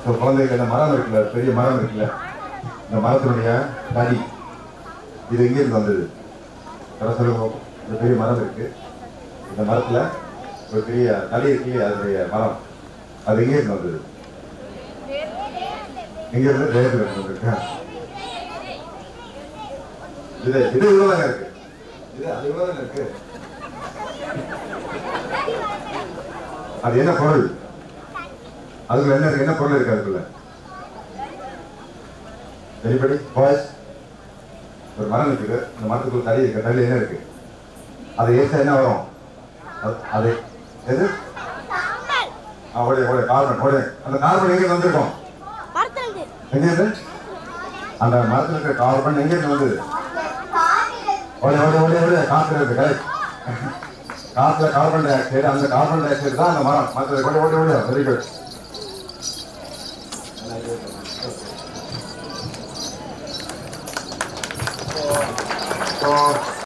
so குழந்தைகள் இந்த மரம் இருக்குல்ல பெரிய மரம் இருக்குல்ல இந்த மரத்தினுடைய தடி இது எங்கேருந்து வந்தது கதை சொல்லுங்க இந்த பெரிய மரம் இருக்கு இந்த மரத்துல ஒரு பெரிய தடி இருக்கு இல்லையா, அதனுடைய மரம் அது எங்கேருந்து வந்தது எங்க இருந்து தேசத்துல இருந்து வந்திருக்கா இது இது இவ்வளவுதாங்க இருக்கு இது அது இவ்வளவுதாங்க இருக்கு அது என்ன பொருள் அதுக்குள்ள என்ன இருக்கு என்ன பொருள் இருக்கு அதுக்குள்ள எனிபடி பாய்ஸ் ஒரு மரம் இருக்குது அந்த மரத்துக்குள்ள தடி இருக்கு தடியில் என்ன இருக்கு அது ஏசா என்ன வரும் அது- அது எது ஆ ஓடே ஓடே கார்பன் ஓடே அந்த கார்பன் எங்க வந்திருக்கும் மரத்துலேருந்து எங்க இருந்து அந்த மரத்துல இருக்கிற கார்பன் எங்க இருந்து வந்தது ஓடே ஓடே ஓடே ஓடே காத்துல இருக்கு கரெக்ட் காத்துல கார்பன் டை ஆக்சைடு அந்த கார்பன் டை ஆக்சைடு தான் அந்த மரம் மரத்துல ஓடே ஓடே ஓடே வெரி குட் So,